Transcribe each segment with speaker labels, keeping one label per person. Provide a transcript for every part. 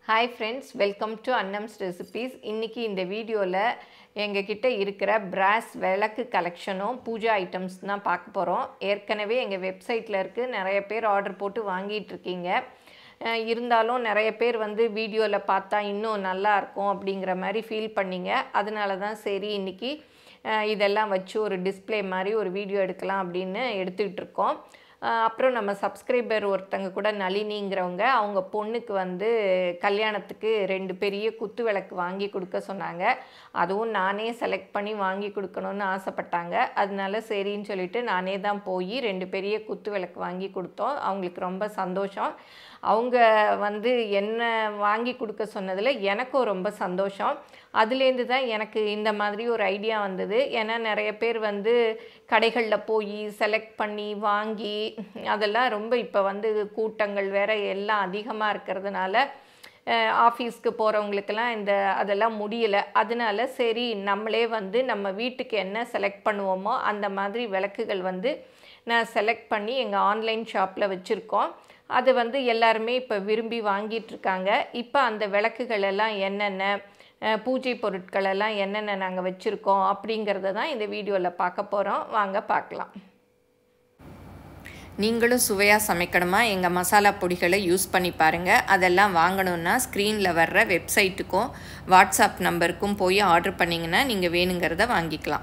Speaker 1: hi friends welcome to Annam's recipes இன்றைக்கி இந்த வீடியோவில் எங்ககிட்ட இருக்கிற பிராஸ் விளக்கு கலெக்ஷனும் பூஜா ஐட்டம்ஸ் தான் பார்க்க போகிறோம் ஏற்கனவே எங்கள் வெப்சைட்டில் இருக்குது நிறைய பேர் ஆர்டர் போட்டு வாங்கிட்டு இருக்கீங்க அஹ் இருந்தாலும் நிறைய பேர் வந்து வீடியோவில் பார்த்தா இன்னும் நல்லா இருக்கும் அப்படிங்கிற மாதிரி ஃபீல் பண்ணீங்க அதனால தான் சரி இன்றைக்கி இதெல்லாம் வச்சு ஒரு டிஸ்ப்ளே மாதிரி ஒரு வீடியோ எடுக்கலாம் அப்படின்னு எடுத்துக்கிட்டு இருக்கோம் அஹ் அப்புறம் நம்ம சப்ஸ்கிரைபர் ஒருத்தங்க கூட நளினிங்கிறவங்க அவங்க பொண்ணுக்கு வந்து கல்யாணத்துக்கு ரெண்டு பெரிய குத்து விளக்கு வாங்கி கொடுக்க சொன்னாங்க அதுவும் நானே செலக்ட் பண்ணி வாங்கி கொடுக்கணும்னு ஆசைப்பட்டாங்க அதனால சரின்னு சொல்லிட்டு நானே தான் போய் ரெண்டு பெரிய குத்து விளக்கு வாங்கி கொடுத்தோம் அவங்களுக்கு ரொம்ப சந்தோஷம் அவங்க வந்து என்ன வாங்கி கொடுக்க சொன்னதில் எனக்கும் ரொம்ப சந்தோஷம் அதுலேருந்து தான் எனக்கு இந்த மாதிரி ஒரு ஐடியா வந்தது ஏன்னா நிறைய பேர் வந்து கடைகளில் போய் செலக்ட் பண்ணி வாங்கி அதெல்லாம் ரொம்ப இப்போ வந்து கூட்டங்கள் வேற எல்லாம் அதிகமாக இருக்கிறதுனால ஆஃபீஸ்க்கு போகிறவங்களுக்கெல்லாம் இந்த அதெல்லாம் முடியலை அதனால சரி நம்மளே வந்து நம்ம வீட்டுக்கு என்ன செலக்ட் பண்ணுவோமோ அந்த மாதிரி விளக்குகள் வந்து நான் செலக்ட் பண்ணி எங்கள் ஆன்லைன் ஷாப்பில் வச்சுருக்கோம் அது வந்து எல்லாருமே இப்போ விரும்பி வாங்கிட்டு இருக்காங்க இப்போ அந்த விளக்குகள் எல்லாம் என்னென்ன அஹ், பூஜை பொருட்கள் எல்லாம் என்னென்ன நாங்கள் வச்சுருக்கோம் அப்படிங்கிறத தான் இந்த வீடியோவில் பார்க்க போகிறோம் வாங்க பார்க்கலாம் நீங்களும் சுவையாக சமைக்கணுமா எங்கள் மசாலா பொடிகளை யூஸ் பண்ணி பாருங்கள் அதெல்லாம் வாங்கணுன்னா ஸ்க்ரீனில் வர்ற வெப்சைட்டுக்கும் வாட்ஸ்அப் நம்பருக்கும் போய் ஆர்டர் பண்ணிங்கன்னா நீங்கள் வேணுங்கிறத வாங்கிக்கலாம்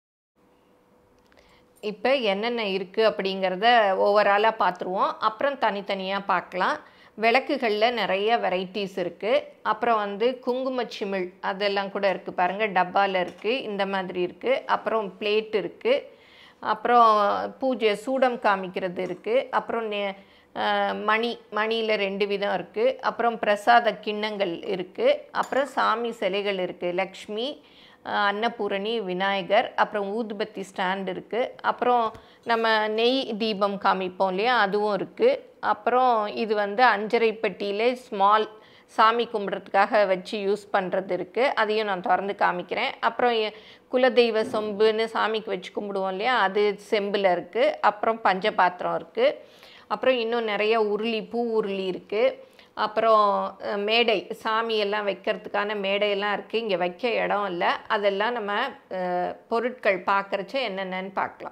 Speaker 1: இப்போ என்னென்ன இருக்குது அப்படிங்கிறத ஓவராலாக பார்த்துருவோம் அப்புறம் தனித்தனியாக பார்க்கலாம் விளக்குகளில் நிறைய வெரைட்டிஸ் இருக்குது அப்புறம் வந்து குங்குமச்சிமிழ் அதெல்லாம் கூட இருக்குது பாருங்கள் டப்பாவில் இருக்குது இந்த மாதிரி இருக்குது அப்புறம் பிளேட் இருக்குது அப்புறம் பூஜை சூடம் காமிக்கிறது இருக்குது அப்புறம் நெ- அஹ் மணி மணியில் ரெண்டு விதம் இருக்குது அப்புறம் பிரசாத கிண்ணங்கள் இருக்குது அப்புறம் சாமி சிலைகள் இருக்குது லக்ஷ்மி அஹ் அன்னபூரணி விநாயகர் அப்புறம் ஊதுபத்தி ஸ்டாண்ட் இருக்குது அப்புறம் நம்ம நெய் தீபம் காமிப்போம் இல்லையா அதுவும் இருக்குது அப்புறம் இது வந்து அஞ்சரை பெட்டியிலே ஸ்மால் சாமி கும்பிட்றதுக்காக வச்சு யூஸ் பண்ணுறது இருக்குது அதையும் நான் திறந்து காமிக்கிறேன் அப்புறம் எ- குலதெய்வ சொம்புன்னு சாமிக்கு வச்சு கும்பிடுவோம் இல்லையா அது செம்பில் இருக்குது அப்புறம் பஞ்சபாத்திரம் இருக்குது அப்புறம் இன்னும் நிறைய உருளி பூ உருளி இருக்குது அப்புறம் அஹ், மேடை சாமியெல்லாம் வைக்கிறதுக்கான மேடையெல்லாம் இருக்குது இங்கே வைக்க இடம் இல்லை அதெல்லாம் நம்ம அஹ், பொருட்கள் பார்க்குறச்ச என்னென்னன்னு பார்க்கலாம்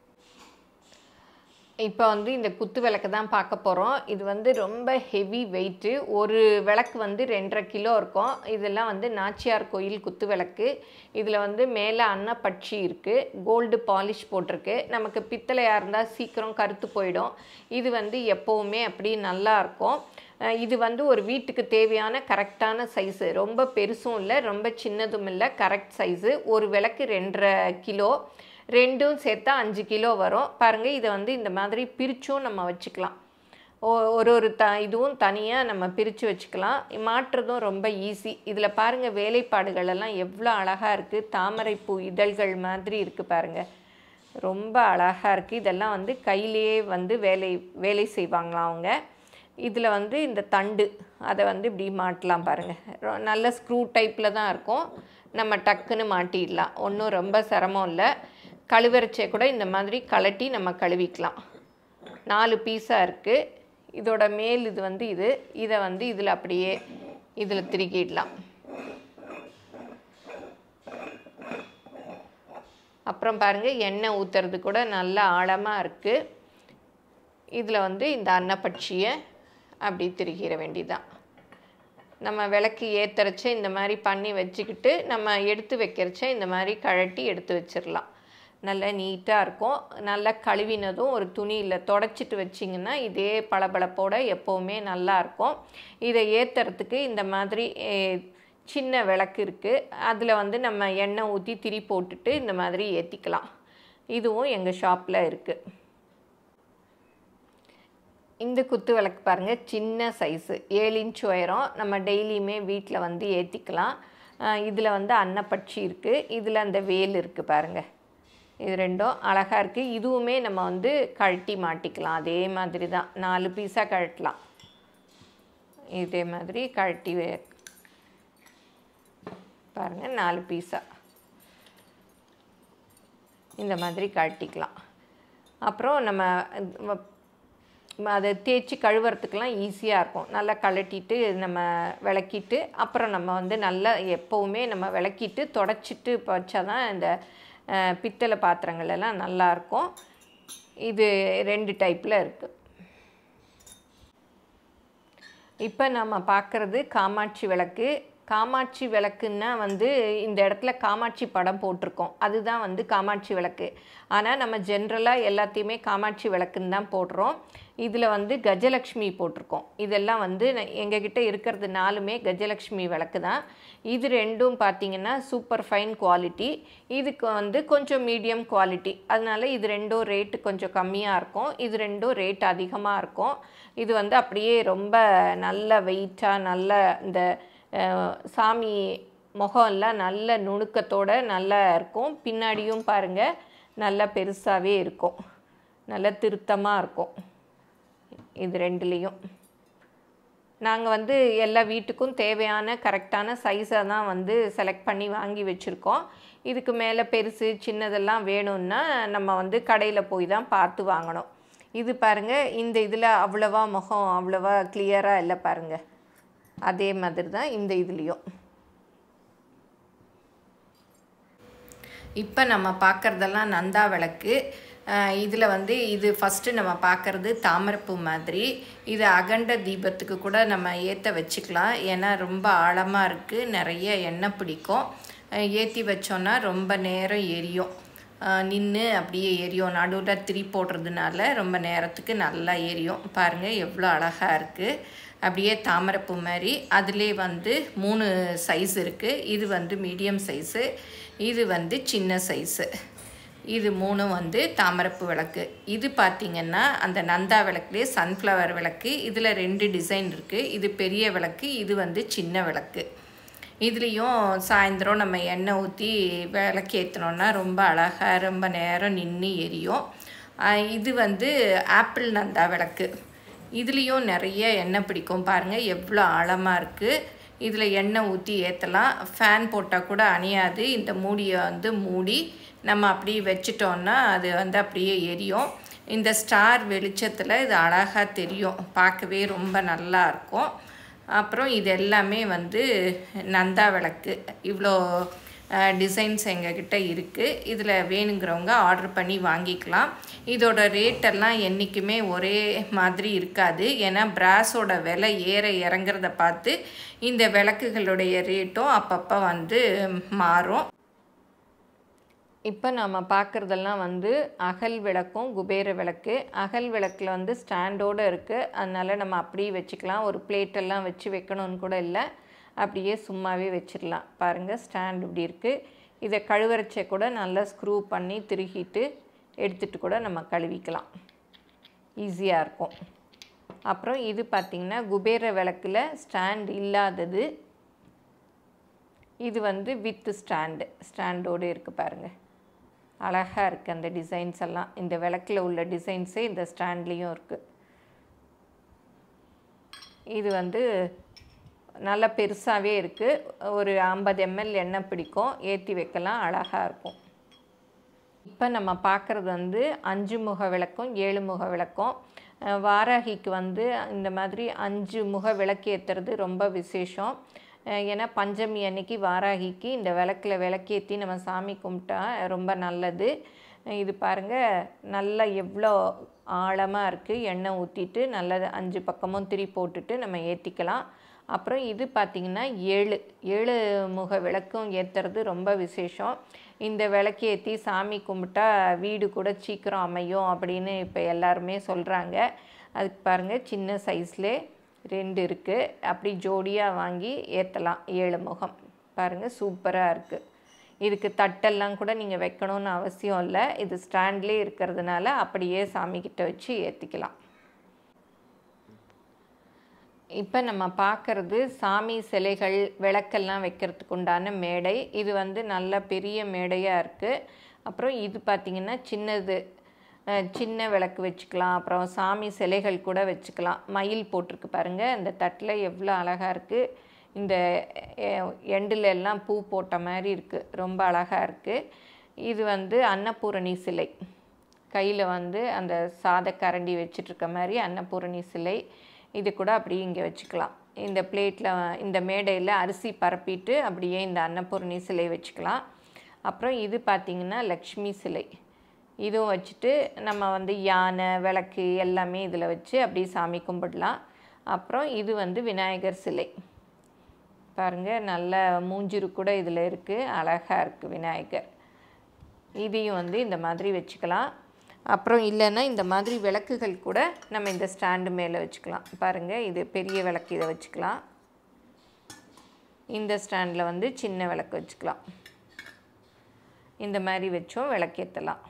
Speaker 1: இப்போ வந்து இந்த குத்து விளக்கு தான் பார்க்க போகிறோம் இது வந்து ரொம்ப ஹெவி வெயிட்டு ஒரு விளக்கு வந்து ரெண்டரை கிலோ இருக்கும் இதெல்லாம் வந்து நாச்சியார் கோயில் குத்து விளக்கு இதில் வந்து மேலே அன்னப்பட்சி இருக்குது கோல்டு பாலிஷ் போட்டிருக்கு நமக்கு பித்தளையாக இருந்தால் சீக்கிரம் கருத்து போயிடும் இது வந்து எப்போவுமே அப்படி நல்லா இருக்கும் அஹ் இது வந்து ஒரு வீட்டுக்கு தேவையான கரெக்டான சைஸு ரொம்ப பெருசும் இல்லை ரொம்ப சின்னதும் இல்லை கரெக்ட் சைஸு ஒரு விளக்கு ரெண்டரை கிலோ ரெண்டும் சேர்த்தா அஞ்சு கிலோ வரும் பாருங்கள் இதை வந்து இந்த மாதிரி பிரிச்சும் நம்ம வச்சுக்கலாம் ஒ- ஒரு ஒரு த இதுவும் தனியாக நம்ம பிரித்து வச்சுக்கலாம் மாற்றுறதும் ரொம்ப ஈஸி இதில் பாருங்கள் வேலைப்பாடுகள் எல்லாம் எவ்வளோ அழகாக இருக்குது தாமரைப்பூ இதழ்கள் மாதிரி இருக்குது பாருங்கள் ரொம்ப அழகாக இருக்குது இதெல்லாம் வந்து கையிலேயே வந்து வேலை வேலை செய்வாங்களாம் அவங்க இதில் வந்து இந்த தண்டு அதை வந்து இப்படி மாட்டலாம் பாருங்கள் நல்ல ஸ்க்ரூ டைப்பில் தான் இருக்கும் நம்ம டக்குன்னு மாட்டிடலாம் ஒன்றும் ரொம்ப சிரமம் இல்லை கழுவரைச்சே கூட இந்த மாதிரி கலட்டி நம்ம கழுவிக்கலாம் நாலு பீஸாக இருக்குது இதோட மேல் இது வந்து இது இதை வந்து இதில் அப்படியே இதில் திருக்கிடலாம் அப்புறம் பாருங்கள் எண்ணெய் ஊற்றுறது கூட நல்லா ஆழமாக இருக்குது இதில் வந்து இந்த அன்னப்பட்சியை அப்படி திருகிற வேண்டியதான் நம்ம விளக்கு ஏத்துறச்ச இந்த மாதிரி பண்ணி வச்சுக்கிட்டு நம்ம எடுத்து வைக்கிறச்ச இந்த மாதிரி கழட்டி எடுத்து வச்சிடலாம் நல்லா நீட்டாக இருக்கும் நல்லா கழுவினதும் ஒரு துணியில் தொடச்சிட்டு வச்சிங்கன்னா இதே பளபளப்போட எப்போவுமே நல்லா இருக்கும் இதை ஏற்றுறதுக்கு இந்த மாதிரி eh, சின்ன விளக்கு இருக்குது அதில் வந்து நம்ம எண்ணெய் ஊற்றி திரி போட்டுட்டு இந்த மாதிரி ஏற்றிக்கலாம் இதுவும் எங்கள் ஷாப்பில் இருக்குது இந்த குத்து விளக்கு பாருங்கள் சின்ன சைஸு ஏழு இன்ச் உயரம் நம்ம டெய்லியுமே வீட்டில் வந்து ஏற்றிக்கலாம் இதில் வந்து அன்னப்பட்சி இருக்குது இதில் அந்த வேல் இருக்குது பாருங்கள் இது ரெண்டும் அழகாக இருக்குது இதுவுமே நம்ம வந்து கழட்டி மாட்டிக்கலாம் அதே மாதிரி தான் நாலு பீஸாக கழட்டலாம் இதே மாதிரி கழட்டி வே- பாருங்கள் நாலு பீஸாக இந்த மாதிரி கழட்டிக்கலாம் அப்புறம் நம்ம வ- அதை தேய்ச்சி கழுவுறதுக்கெலாம் ஈஸியாக இருக்கும் நல்லா கழட்டிட்டு நம்ம விளக்கிட்டு அப்புறம் நம்ம வந்து நல்லா எப்போவுமே நம்ம விளக்கிட்டு தொடச்சிட்டு வச்சா தான் இந்த அஹ், பித்தளை பாத்திரங்கள் எல்லாம் நல்லாயிருக்கும் இது ரெண்டு டைப்பில் இருக்குது இப்போ நம்ம பார்க்குறது காமாட்சி விளக்கு காமாட்சி விளக்குன்னா வந்து இந்த இடத்துல காமாட்சி படம் போட்டிருக்கோம் அதுதான் வந்து காமாட்சி விளக்கு ஆனால் நம்ம ஜென்ரலாக எல்லாத்தையுமே காமாட்சி விளக்குன்னு தான் போடுறோம் இதில் வந்து கஜலக்ஷ்மி போட்டிருக்கோம் இதெல்லாம் வந்து ந- எங்ககிட்ட இருக்கிறது நாலுமே கஜலக்ஷ்மி விளக்கு தான் இது ரெண்டும் பார்த்தீங்கன்னா சூப்பர் ஃபைன் குவாலிட்டி இதுக்கு வந்து கொஞ்சம் மீடியம் குவாலிட்டி அதனால இது ரெண்டும் ரேட்டு கொஞ்சம் கம்மியாக இருக்கும் இது ரெண்டும் ரேட் அதிகமாக இருக்கும் இது வந்து அப்படியே ரொம்ப நல்ல வெயிட்டாக நல்ல இந்த அஹ், சாமி முகம் எல்லாம் நல்ல நுணுக்கத்தோட நல்லா இருக்கும் பின்னாடியும் பாருங்கள் நல்லா பெருசாகவே இருக்கும் நல்ல திருத்தமாக இருக்கும் இது ரெண்டுலேயும் நாங்கள் வந்து எல்லா வீட்டுக்கும் தேவையான கரெக்டான சைஸை தான் வந்து செலக்ட் பண்ணி வாங்கி வச்சுருக்கோம் இதுக்கு மேலே பெருசு சின்னதெல்லாம் வேணும்னா நம்ம வந்து கடையில் போய் தான் பார்த்து வாங்கணும் இது பாருங்கள் இந்த இதில் அவ்வளவா முகம் அவ்வளவா கிளியராக இல்லை பாருங்கள் அதே மாதிரி தான் இந்த இதுலேயும் இப்போ நம்ம பார்க்குறதெல்லாம் நந்தா விளக்கு இதில் வந்து இது ஃபஸ்ட்டு நம்ம பார்க்குறது தாமரைப்பூ மாதிரி இது அகண்ட தீபத்துக்கு கூட நம்ம ஏற்ற வச்சுக்கலாம் ஏன்னா ரொம்ப ஆழமாக இருக்குது நிறைய எண்ணெய் பிடிக்கும் ஏற்றி வச்சோன்னா ரொம்ப நேரம் எரியும் நின்று அப்படியே எரியும் நடுவில் திரி போடுறதுனால ரொம்ப நேரத்துக்கு நல்லா எரியும் பாருங்கள் எவ்வளோ அழகாக இருக்குது அப்படியே தாமரைப்பூ மாதிரி அதிலே வந்து மூணு சைஸ் இருக்குது இது வந்து மீடியம் சைஸு இது வந்து சின்ன சைஸு இது மூணும் வந்து தாமரைப்பூ விளக்கு இது பார்த்திங்கன்னா அந்த நந்தா விளக்குலேயே சன்ஃப்ளவர் விளக்கு இதில் ரெண்டு டிசைன் இருக்குது இது பெரிய விளக்கு இது வந்து சின்ன விளக்கு இதுலேயும் சாயந்தரம் நம்ம எண்ணெய் ஊற்றி விளக்கு ஏற்றினோன்னா ரொம்ப அழகாக ரொம்ப நேரம் நின்று எரியும் ஆஹ் இது வந்து ஆப்பிள் நந்தா விளக்கு இதுலேயும் நிறைய எண்ணெய் பிடிக்கும் பாருங்கள் எவ்வளோ ஆழமாக இருக்குது இதில் எண்ணெய் ஊற்றி ஏற்றலாம் ஃபேன் போட்டால் கூட அணியாது இந்த மூடியை வந்து மூடி நம்ம அப்படியே வச்சிட்டோன்னா அது வந்து அப்படியே எரியும் இந்த ஸ்டார் வெளிச்சத்தில் இது அழகாக தெரியும் பார்க்கவே ரொம்ப நல்லா இருக்கும் அப்புறம் இது எல்லாமே வந்து நந்தா விளக்கு இவ்வளோ டிசைன்ஸ் எங்ககிட்ட இருக்குது இதில் வேணுங்கிறவங்க ஆர்டர் பண்ணி வாங்கிக்கலாம் இதோட ரேட்டெல்லாம் என்றைக்குமே ஒரே மாதிரி இருக்காது ஏன்னா பிராஸோட விலை ஏற இறங்குறத பார்த்து இந்த விளக்குகளுடைய ரேட்டும் அப்பப்போ வந்து மாறும் இப்போ நம்ம பார்க்குறதெல்லாம் வந்து அகல் விளக்கும் குபேர விளக்கு அகல் விளக்கில் வந்து ஸ்டாண்டோடு இருக்குது அதனால் நம்ம அப்படியே வச்சுக்கலாம் ஒரு பிளேட்டெல்லாம் வச்சு வைக்கணும்னு கூட இல்லை அப்படியே சும்மாவே வச்சிடலாம் பாருங்கள் ஸ்டாண்ட் இப்படி இருக்குது இதை கழுவரைச்ச கூட நல்லா ஸ்க்ரூ பண்ணி திருகிட்டு எடுத்துகிட்டு கூட நம்ம கழுவிக்கலாம் ஈஸியாக இருக்கும் அப்புறம் இது பார்த்திங்கன்னா குபேர விளக்கில் ஸ்டாண்ட் இல்லாதது இது வந்து வித் ஸ்டாண்டு ஸ்டாண்டோடு இருக்குது பாருங்கள் அழகாக இருக்குது அந்த டிசைன்ஸ் எல்லாம் இந்த விளக்கில் உள்ள டிசைன்ஸே இந்த ஸ்டாண்ட்லேயும் இருக்குது இது வந்து நல்லா பெருசாகவே இருக்குது ஒரு ஐம்பது எம்எல் எண்ணெய் பிடிக்கும் ஏற்றி வைக்கலாம் அழகாக இருக்கும் இப்போ நம்ம பார்க்குறது வந்து அஞ்சு முக விளக்கும் ஏழு முக விளக்கும் அஹ் வாராகிக்கு வந்து இந்த மாதிரி அஞ்சு முக விளக்கு ஏற்றுறது ரொம்ப விசேஷம் அஹ் ஏன்னா பஞ்சமி அன்னைக்கு வாராகிக்கு இந்த விளக்கில் விளக்கேற்றி நம்ம சாமி கும்பிட்டா ரொம்ப நல்லது அஹ் இது பாருங்கள் நல்லா எவ்வளோ ஆழமாக இருக்குது எண்ணெய் ஊற்றிட்டு நல்லா அஞ்சு பக்கமும் திரி போட்டுட்டு நம்ம ஏற்றிக்கலாம் அப்புறம் இது பார்த்திங்கன்னா ஏழு ஏழு முக விளக்கும் ஏற்றுறது ரொம்ப விசேஷம் இந்த விளக்கு ஏற்றி சாமி கும்பிட்டா வீடு கூட சீக்கிரம் அமையும் அப்படின்னு இப்போ எல்லாருமே சொல்கிறாங்க அதுக்கு பாருங்கள் சின்ன சைஸ்லே ரெண்டு இருக்குது அப்படி ஜோடியாக வாங்கி ஏற்றலாம் ஏழு முகம் பாருங்கள் சூப்பராக இருக்குது இதுக்கு தட்டெல்லாம் கூட நீங்கள் வைக்கணும்னு அவசியம் இல்லை இது ஸ்டாண்ட்லேயே இருக்கிறதுனால அப்படியே சாமிக்கிட்ட வச்சு ஏற்றிக்கலாம் இப்போ நம்ம பார்க்குறது சாமி சிலைகள் விளக்கெல்லாம் வைக்கிறதுக்கு உண்டான மேடை இது வந்து நல்ல பெரிய மேடையாக இருக்குது அப்புறம் இது பார்த்திங்கன்னா சின்னது அஹ், சின்ன விளக்கு வச்சுக்கலாம் அப்புறம் சாமி சிலைகள் கூட வச்சுக்கலாம் மயில் போட்டிருக்கு பாருங்கள் இந்த தட்டில் எவ்வளோ அழகாக இருக்குது இந்த எண்டில் எல்லாம் பூ போட்ட மாதிரி இருக்குது ரொம்ப அழகாக இருக்குது இது வந்து அன்னபூரணி சிலை கையில் வந்து அந்த சாத கரண்டி வச்சிட்ருக்க மாதிரி அன்னபூரணி சிலை இது கூட அப்படியே இங்கே வச்சுக்கலாம் இந்த பிளேட்டில் இந்த மேடையில் அரிசி பரப்பிட்டு அப்படியே இந்த அன்னபூரணி சிலை வச்சுக்கலாம் அப்புறம் இது பார்த்திங்கன்னா லக்ஷ்மி சிலை இதுவும் வச்சுட்டு நம்ம வந்து யானை விளக்கு எல்லாமே இதில் வச்சு அப்படியே சாமி கும்பிடலாம் அப்புறம் இது வந்து விநாயகர் சிலை பாருங்கள் நல்ல மூஞ்சிரு கூட இதில் இருக்குது அழகாக இருக்குது விநாயகர் இதையும் வந்து இந்த மாதிரி வச்சுக்கலாம் அப்புறம் இல்லைன்னா இந்த மாதிரி விளக்குகள் கூட நம்ம இந்த ஸ்டாண்டு மேலே வச்சுக்கலாம் பாருங்கள் இது பெரிய விளக்கு இதை வச்சுக்கலாம் இந்த ஸ்டாண்டில் வந்து சின்ன விளக்கு வச்சுக்கலாம் இந்த மாதிரி வச்சும் விளக்கேற்றலாம்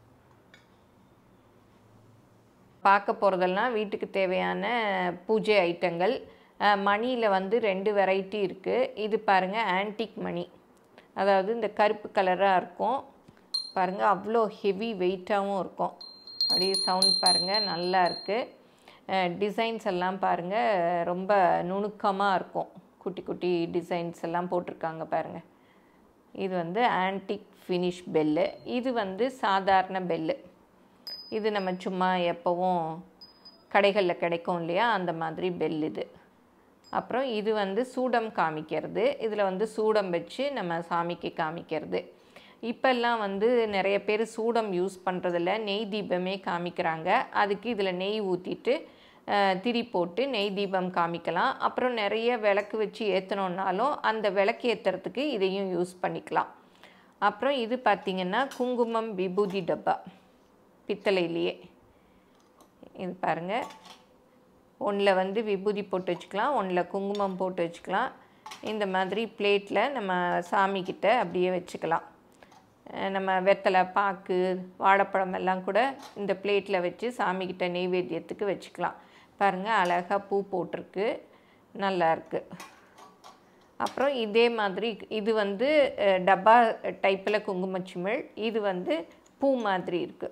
Speaker 1: பார்க்க போகிறதெல்லாம் வீட்டுக்கு தேவையான பூஜை ஐட்டங்கள் மணியில் வந்து ரெண்டு வெரைட்டி இருக்குது இது பாருங்கள் ஆன்டிக் மணி அதாவது இந்த கருப்பு கலராக இருக்கும் பாருங்கள் அவ்வளோ ஹெவி வெயிட்டாகவும் இருக்கும் அப்படியே சவுண்ட் பாருங்கள் நல்லா இருக்குது டிசைன்ஸ் எல்லாம் பாருங்கள் ரொம்ப நுணுக்கமாக இருக்கும் குட்டி குட்டி டிசைன்ஸ் எல்லாம் போட்டிருக்காங்க பாருங்கள் இது வந்து ஆன்டிக் ஃபினிஷ் பெல்லு இது வந்து சாதாரண பெல்லு இது நம்ம சும்மா எப்போவும் கடைகளில் கிடைக்கும் இல்லையா அந்த மாதிரி பெல் இது அப்புறம் இது வந்து சூடம் காமிக்கிறது இதில் வந்து சூடம் வச்சு நம்ம சாமிக்கு காமிக்கிறது இப்போல்லாம் வந்து நிறைய பேர் சூடம் யூஸ் பண்ணுறதில்ல நெய் தீபமே காமிக்கிறாங்க அதுக்கு இதில் நெய் ஊற்றிட்டு திரி போட்டு நெய் தீபம் காமிக்கலாம் அப்புறம் நிறைய விளக்கு வச்சு ஏற்றணுன்னாலும் அந்த விளக்கு ஏற்றுறதுக்கு இதையும் யூஸ் பண்ணிக்கலாம் அப்புறம் இது பார்த்திங்கன்னா குங்குமம் விபூதி டப்பா பித்தளையிலேயே இது பாருங்கள் ஒன்றில் வந்து விபூதி போட்டு வச்சுக்கலாம் ஒன்றில் குங்குமம் போட்டு வச்சுக்கலாம் இந்த மாதிரி பிளேட்டில் நம்ம சாமிக்கிட்ட அப்படியே வச்சுக்கலாம் நம்ம வெத்தலை பாக்கு வாழைப்பழம் எல்லாம் கூட இந்த பிளேட்டில் வச்சு சாமிக்கிட்ட நெய்வேத்தியத்துக்கு வச்சுக்கலாம் பாருங்கள் அழகாக பூ போட்டிருக்கு நல்லா இருக்குது அப்புறம் இதே மாதிரி இது வந்து டப்பா டைப்பில் குங்குமச்சிமிழ் இது வந்து பூ மாதிரி இருக்குது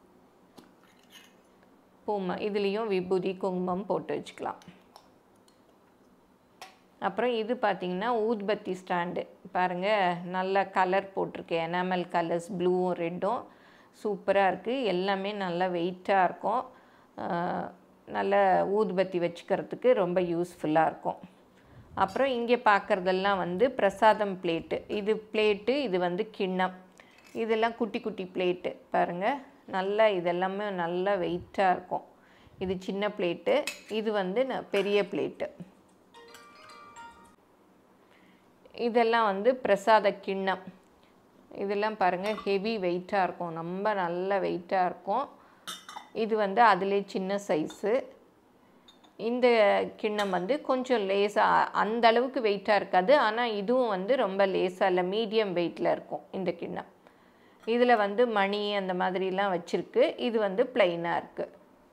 Speaker 1: பூமா இதுலேயும் விபூதி குங்குமம் போட்டு வச்சுக்கலாம் அப்புறம் இது பார்த்திங்கன்னா ஊத்பத்தி ஸ்டாண்டு பாருங்கள் நல்ல கலர் போட்டிருக்கு எனாமல் கலர்ஸ் ப்ளூவும் ரெட்டும் சூப்பராக இருக்குது எல்லாமே நல்லா வெயிட்டாக இருக்கும் நல்ல ஊதுபத்தி வச்சுக்கிறதுக்கு ரொம்ப யூஸ்ஃபுல்லாக இருக்கும் அப்புறம் இங்கே பார்க்குறதெல்லாம் வந்து பிரசாதம் பிளேட்டு இது பிளேட்டு இது வந்து கிண்ணம் இதெல்லாம் குட்டி குட்டி பிளேட்டு பாருங்கள் நல்லா இதெல்லாமே நல்லா வெயிட்டாக இருக்கும் இது சின்ன பிளேட்டு இது வந்து பெரிய பிளேட்டு இதெல்லாம் வந்து பிரசாத கிண்ணம் இதெல்லாம் பாருங்கள் ஹெவி வெயிட்டாக இருக்கும் ரொம்ப நல்ல வெயிட்டாக இருக்கும் இது வந்து அதிலே சின்ன சைஸு இந்த கிண்ணம் வந்து கொஞ்சம் லேசாக அந்த அளவுக்கு வெயிட்டாக இருக்காது ஆனால் இதுவும் வந்து ரொம்ப லேசாக இல்லை மீடியம் வெயிட்டில் இருக்கும் இந்த கிண்ணம் இதில் வந்து மணி அந்த மாதிரிலாம் வச்சுருக்கு இது வந்து பிளைனாக இருக்குது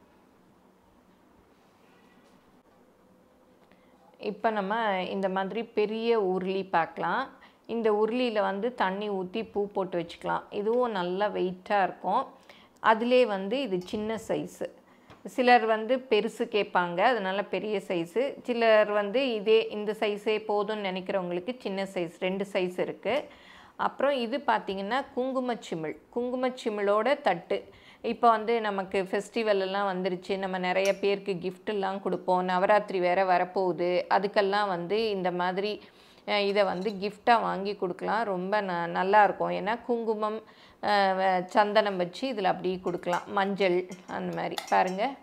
Speaker 1: இப்போ நம்ம இந்த மாதிரி பெரிய உருளி பார்க்கலாம் இந்த உருளியில் வந்து தண்ணி ஊற்றி பூ போட்டு வச்சுக்கலாம் இதுவும் நல்லா வெயிட்டாக இருக்கும் அதிலே வந்து இது சின்ன சைஸு சிலர் வந்து பெருசு கேட்பாங்க அதனால் பெரிய சைஸு சிலர் வந்து இதே இந்த சைஸே போதும்னு நினைக்கிறவங்களுக்கு சின்ன சைஸ் ரெண்டு சைஸ் இருக்குது அப்புறம் இது பார்த்திங்கன்னா குங்குமச்சிமிழ் குங்குமச்சிமிழோட தட்டு இப்போ வந்து நமக்கு ஃபெஸ்டிவல் எல்லாம் வந்துருச்சு நம்ம நிறைய பேருக்கு கிஃப்டெல்லாம் கொடுப்போம் நவராத்திரி வேறு வரப்போகுது அதுக்கெல்லாம் வந்து இந்த மாதிரி இதை வந்து கிஃப்டாக வாங்கி கொடுக்கலாம் ரொம்ப ந நல்லாயிருக்கும் ஏன்னா குங்குமம் சந்தனம் வச்சு இதில் அப்படியே கொடுக்கலாம் மஞ்சள் அந்த மாதிரி பாருங்கள்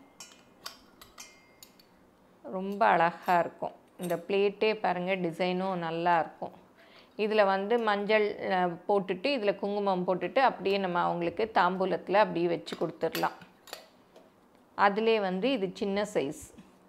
Speaker 1: ரொம்ப அழகாக இருக்கும் இந்த பிளேட்டே பாருங்கள் டிசைனும் நல்லா இருக்கும் இதில் வந்து மஞ்சள் போட்டுட்டு இதில் குங்குமம் போட்டுட்டு அப்படியே நம்ம அவங்களுக்கு தாம்பூலத்தில் அப்படியே வச்சு கொடுத்துடலாம் அதிலே வந்து இது சின்ன சைஸ்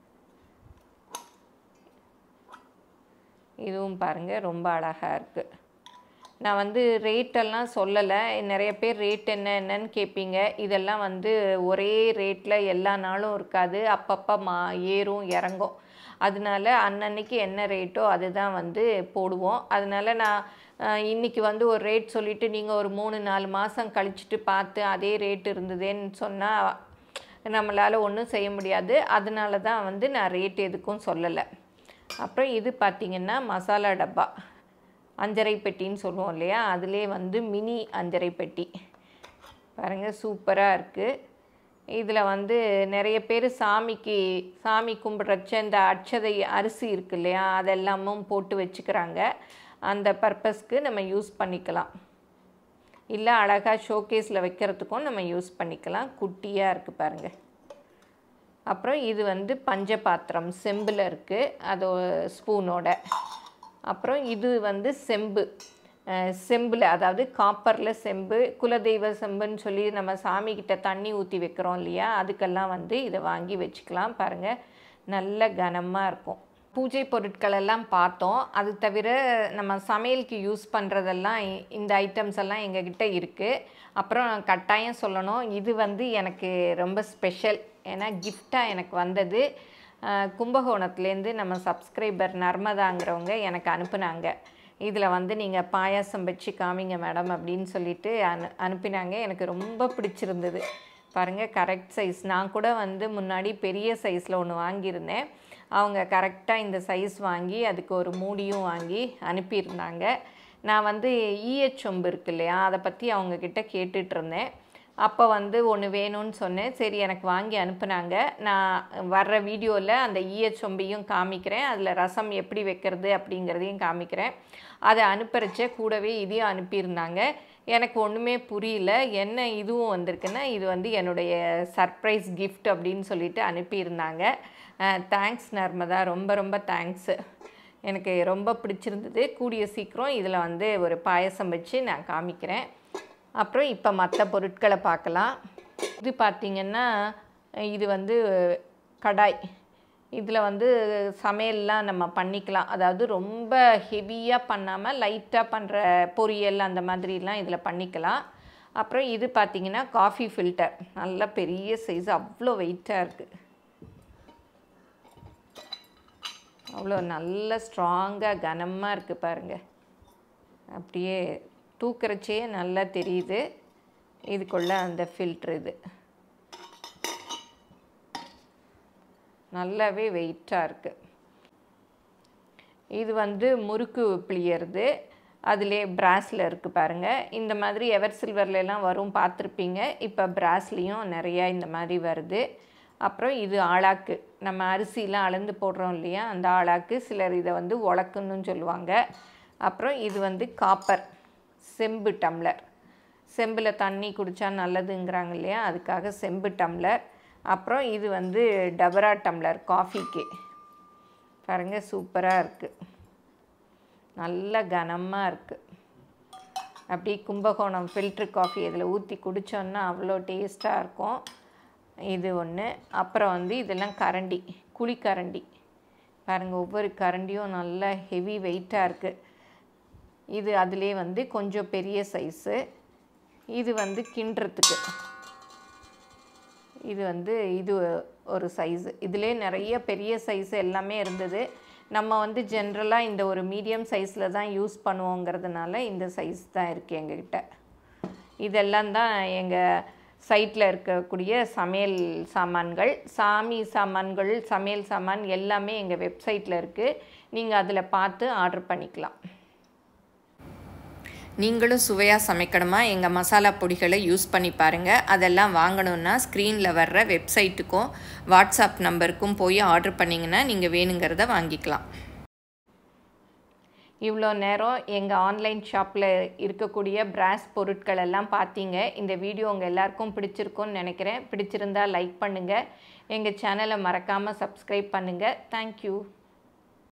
Speaker 1: இதுவும் பாருங்கள் ரொம்ப அழகாக இருக்குது நான் வந்து ரேட்டெல்லாம் சொல்லலை நிறைய பேர் ரேட் என்ன என்னன்னு கேட்பீங்க இதெல்லாம் வந்து ஒரே ரேட்டில் எல்லா நாளும் இருக்காது அப்பப்போ மா ஏறும் இறங்கும் அதனால அன்னன்னைக்கு என்ன ரேட்டோ அதுதான் வந்து போடுவோம் அதனால நான் இன்றைக்கி வந்து ஒரு ரேட் சொல்லிவிட்டு நீங்கள் ஒரு மூணு நாலு மாதம் கழிச்சிட்டு பார்த்து அதே ரேட் இருந்ததுன்னு சொன்னால் நம்மளால் ஒன்றும் செய்ய முடியாது அதனால தான் வந்து நான் ரேட் எதுக்கும் சொல்லலை அப்புறம் இது பார்த்திங்கன்னா மசாலா டப்பா அஞ்சரை பெட்டின்னு சொல்லுவோம் இல்லையா அதிலே வந்து மினி அஞ்சரை பெட்டி பாருங்கள் சூப்பராக இருக்குது இதில் வந்து நிறைய பேர் சாமிக்கு சாமி கும்பிட்றச்ச இந்த அட்சதை அரிசி இருக்கு இல்லையா அதெல்லாமும் போட்டு வச்சுக்கிறாங்க அந்த பர்பஸ்க்கு நம்ம யூஸ் பண்ணிக்கலாம் இல்லை அழகாக ஷோகேஸில் வைக்கிறதுக்கும் நம்ம யூஸ் பண்ணிக்கலாம் குட்டியாக இருக்குது பாருங்கள் அப்புறம் இது வந்து பஞ்ச பாத்திரம் செம்பில் இருக்குது அது ஸ்பூனோட அப்புறம் இது வந்து செம்பு அஹ் செம்பில் அதாவது காப்பரில் செம்பு குலதெய்வ செம்புன்னு சொல்லி நம்ம சாமிக்கிட்ட தண்ணி ஊற்றி வைக்கிறோம் இல்லையா அதுக்கெல்லாம் வந்து இதை வாங்கி வச்சுக்கலாம் பாருங்கள் நல்ல கனமாக இருக்கும் பூஜை பொருட்கள் எல்லாம் பார்த்தோம் அது தவிர நம்ம சமையலுக்கு யூஸ் பண்ணுறதெல்லாம் இ- இந்த ஐட்டம்ஸ் எல்லாம் எங்ககிட்ட இருக்குது அப்புறம் கட்டாயம் சொல்லணும் இது வந்து எனக்கு ரொம்ப ஸ்பெஷல் ஏன்னா கிஃப்டாக எனக்கு வந்தது அஹ், கும்பகோணத்துலேருந்து நம்ம சப்ஸ்கிரைபர் நர்மதாங்கிறவங்க எனக்கு அனுப்புனாங்க இதில் வந்து நீங்கள் பாயாசம் வச்சு காமிங்க மேடம் அப்படின்னு சொல்லிட்டு அனு அனுப்பினாங்க எனக்கு ரொம்ப பிடிச்சிருந்தது பாருங்கள் கரெக்ட் சைஸ் நான் கூட வந்து முன்னாடி பெரிய சைஸில் ஒன்று வாங்கியிருந்தேன் அவங்க கரெக்டாக இந்த சைஸ் வாங்கி அதுக்கு ஒரு மூடியும் வாங்கி அனுப்பியிருந்தாங்க நான் வந்து ஈயச் சொம்பு இருக்கு இல்லையா அதை பற்றி அவங்கக்கிட்ட கேட்டுட்டு இருந்தேன் அப்போ வந்து ஒன்று வேணும்னு சொன்னேன் சரி எனக்கு வாங்கி அனுப்புனாங்க நான் வர்ற வீடியோவில் அந்த ஈயச்சொம்பையும் காமிக்கிறேன் அதில் ரசம் எப்படி வைக்கிறது அப்படிங்கிறதையும் காமிக்கிறேன் அதை அனுப்புறச்ச கூடவே இதையும் அனுப்பியிருந்தாங்க எனக்கு ஒன்றுமே புரியல என்ன இதுவும் வந்திருக்குன்னா இது வந்து என்னுடைய சர்ப்ரைஸ் gift அப்படின்னு சொல்லிட்டு அனுப்பியிருந்தாங்க தேங்க்ஸ் நர்மதா ரொம்ப ரொம்ப தேங்க்ஸு எனக்கு ரொம்ப பிடிச்சிருந்தது கூடிய சீக்கிரம் இதில் வந்து ஒரு பாயசம் வச்சு நான் காமிக்கிறேன் அப்புறம் இப்போ மற்ற பொருட்களை பார்க்கலாம் இது பார்த்திங்கன்னா இது வந்து கடாய் இதில் வந்து சமையல்லாம் நம்ம பண்ணிக்கலாம் அதாவது ரொம்ப ஹெவியாக பண்ணாமல் லைட்டாக பண்ணுற பொரியல் அந்த மாதிரிலாம் இதில் பண்ணிக்கலாம் அப்புறம் இது பார்த்திங்கன்னா காஃபி ஃபில்டர் நல்ல பெரிய சைஸ் அவ்வளோ வெயிட்டாக இருக்குது அவ்வளோ நல்ல ஸ்ட்ராங்காக கனமாக இருக்குது பாருங்கள் அப்படியே தூக்குறச்சே நல்லா தெரியுது இதுக்குள்ள அந்த ஃபில்ட்ரு இது நல்லாவே வெயிட்டாக இருக்குது இது வந்து முறுக்கு பிழியறது அதிலே பிராஸில் இருக்குது பாருங்கள் இந்த மாதிரி எவர் சில்வர்லலாம் வரும் பார்த்துருப்பீங்க இப்போ பிராஸ்லேயும் நிறையா இந்த மாதிரி வருது அப்புறம் இது ஆளாக்கு நம்ம அரிசிலாம் அளந்து போடுறோம் இல்லையா அந்த ஆளாக்கு சிலர் இதை வந்து உலக்குன்னு சொல்லுவாங்க அப்புறம் இது வந்து காப்பர் செம்பு டம்ளர் செம்பில் தண்ணி குடித்தா நல்லதுங்கிறாங்க இல்லையா அதுக்காக செம்பு டம்ளர் அப்புறம் இது வந்து டபரா டம்ளர் காஃபிக்கு பாருங்கள் சூப்பராக இருக்குது நல்ல கனமாக இருக்குது அப்படி கும்பகோணம் ஃபில்ட்ரு காஃபி இதில் ஊற்றி குடித்தோன்னா அவ்வளோ டேஸ்ட்டாக இருக்கும் இது ஒன்று அப்புறம் வந்து இதெல்லாம் கரண்டி குழிக்கரண்டி பாருங்கள் ஒவ்வொரு கரண்டியும் நல்லா ஹெவி வெயிட்டாக இருக்குது இது அதிலே வந்து கொஞ்சம் பெரிய சைஸு இது வந்து கிண்டுறதுக்கு இது வந்து இது ஒரு சைஸு இதிலே நிறைய பெரிய சைஸ் எல்லாமே இருந்தது நம்ம வந்து ஜென்ரலாக இந்த ஒரு மீடியம் சைஸில் தான் யூஸ் பண்ணுவோங்கிறதுனால இந்த சைஸ் தான் இருக்குது எங்ககிட்ட இதெல்லாம் தான் எங்கள் சைட்டில் இருக்கக்கூடிய சமையல் சாமான்கள் சாமி சாமான்கள் சமையல் சாமான் எல்லாமே எங்கள் வெப்சைட்டில் இருக்குது நீங்கள் அதில் பார்த்து ஆர்டர் பண்ணிக்கலாம் நீங்களும் சுவையாக சமைக்கணுமா எங்கள் மசாலா பொடிகளை யூஸ் பண்ணி பாருங்கள் அதெல்லாம் வாங்கணுன்னா ஸ்க்ரீனில் வர்ற வெப்சைட்டுக்கும் வாட்ஸ்அப் நம்பருக்கும் போய் ஆர்டர் பண்ணிங்கன்னா நீங்கள் வேணுங்கிறத வாங்கிக்கலாம் இவ்வளோ நேரம் எங்கள் ஆன்லைன் ஷாப்பில் இருக்கக்கூடிய பிராஸ் பொருட்கள் எல்லாம் பார்த்தீங்க இந்த வீடியோ உங்கள் எல்லாருக்கும் பிடிச்சிருக்கும்னு நினைக்கிறேன் பிடிச்சிருந்தா லைக் பண்ணுங்கள் எங்கள் சேனலை மறக்காமல் சப்ஸ்கிரைப் பண்ணுங்கள் தேங்க்யூ